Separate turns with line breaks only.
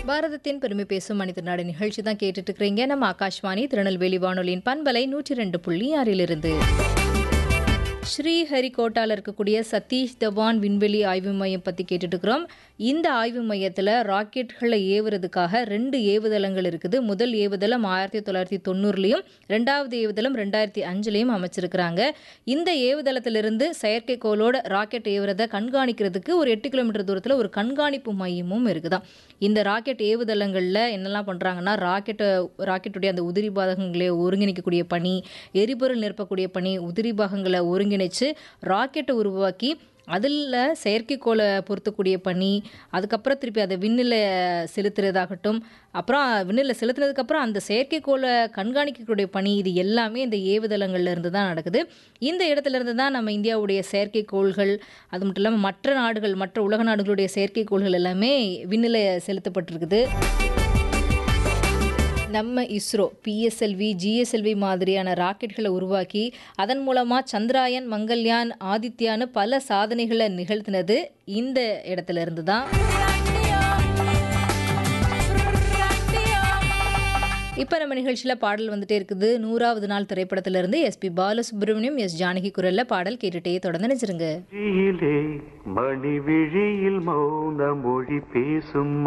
பாரதத்தின் பெருமை பேசும் மனித நாடு நிகழ்ச்சி தான் கேட்டுட்டு இருக்கிறீங்க நம்ம ஆகாஷ்வாணி திருநெல்வேலி வானொலியின் பண்பலை நூற்றி ரெண்டு புள்ளி ஆறிலிருந்து ஸ்ரீஹரிகோட்டாவில் இருக்கக்கூடிய சதீஷ் தவான் விண்வெளி ஆய்வு மையம் பற்றி கேட்டுட்டு இருக்கிறோம் இந்த ஆய்வு மையத்தில் ராக்கெட்களை ஏவுறதுக்காக ரெண்டு ஏவுதளங்கள் இருக்குது முதல் ஏவுதளம் ஆயிரத்தி தொள்ளாயிரத்தி தொண்ணூறுலையும் ரெண்டாவது ஏவுதளம் ரெண்டாயிரத்தி அஞ்சுலையும் அமைச்சிருக்கிறாங்க இந்த ஏவுதளத்திலிருந்து செயற்கைக்கோளோட ராக்கெட் ஏவுறதை கண்காணிக்கிறதுக்கு ஒரு எட்டு கிலோமீட்டர் தூரத்தில் ஒரு கண்காணிப்பு மையமும் இருக்குதாம் இந்த ராக்கெட் ஏவுதளங்களில் என்னெல்லாம் பண்ணுறாங்கன்னா ராக்கெட்டை ராக்கெட்டுடைய அந்த உதிரி பாகங்களை ஒருங்கிணைக்கக்கூடிய பணி எரிபொருள் நிரப்பக்கூடிய பணி உதிரி பாகங்களை ஒருங்கிணைச்சு ராக்கெட்டை உருவாக்கி அதில் செயற்கைக்கோளை பொருத்தக்கூடிய பணி அதுக்கப்புறம் திருப்பி அதை விண்ணில் செலுத்துறதாகட்டும் அப்புறம் விண்ணில் செலுத்துனதுக்கப்புறம் அந்த செயற்கைக்கோளை கண்காணிக்கக்கூடிய பணி இது எல்லாமே இந்த ஏவுதளங்கள்ல இருந்து தான் நடக்குது இந்த இடத்துல இருந்து தான் நம்ம இந்தியாவுடைய செயற்கைக்கோள்கள் அது மட்டும் இல்லாமல் மற்ற நாடுகள் மற்ற உலக நாடுகளுடைய செயற்கைக்கோள்கள் எல்லாமே விண்ணில் செலுத்தப்பட்டிருக்குது நம்ம இஸ்ரோ பிஎஸ்எல்வி ஜிஎஸ்எல்வி மாதிரியான ராக்கெட்களை உருவாக்கி அதன் மூலமாக சந்திராயன் மங்கள்யான் ஆதித்யான்னு பல சாதனைகளை நிகழ்த்தினது இந்த இடத்துல இருந்து தான் இப்போ நம்ம நிகழ்ச்சியில் பாடல் வந்துட்டே இருக்குது நூறாவது நாள் திரைப்படத்திலிருந்து எஸ்பி பாலசுப்ரமணியம் எஸ் ஜானகி குரலில் பாடல் கேட்டுட்டே தொடர்ந்து நினைச்சிருங்க
மணி விழியில் மௌன மொழி பேசும்